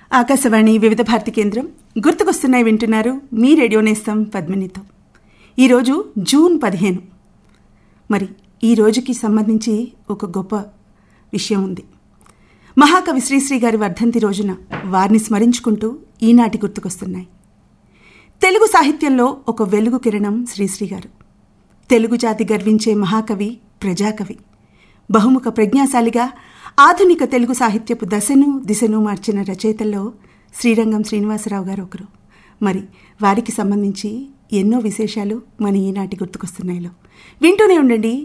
ఆకాశవాణి వివిధ భారతి కేంద్రం గుర్తుకొస్తున్నాయి వింటున్నారు మీ రేడియో నేస్తం పద్మినితో ఈరోజు జూన్ పదిహేను మరి ఈ రోజుకి సంబంధించి ఒక గొప్ప విషయం ఉంది మహాకవి శ్రీశ్రీ గారి వర్ధంతి రోజున వారిని స్మరించుకుంటూ ఈనాటి గుర్తుకొస్తున్నాయి తెలుగు సాహిత్యంలో ఒక వెలుగు కిరణం శ్రీశ్రీ గారు తెలుగు జాతి గర్వించే మహాకవి ప్రజాకవి బహుముఖ ప్రజ్ఞాశాలిగా ఆధునిక తెలుగు సాహిత్యపు దశను దిశను మార్చిన రచయితల్లో శ్రీరంగం శ్రీనివాసరావు గారు ఒకరు మరి వారికి సంబంధించి ఎన్నో విశేషాలు మన ఈనాటి గుర్తుకొస్తున్నాయిలో వింటూనే ఉండండి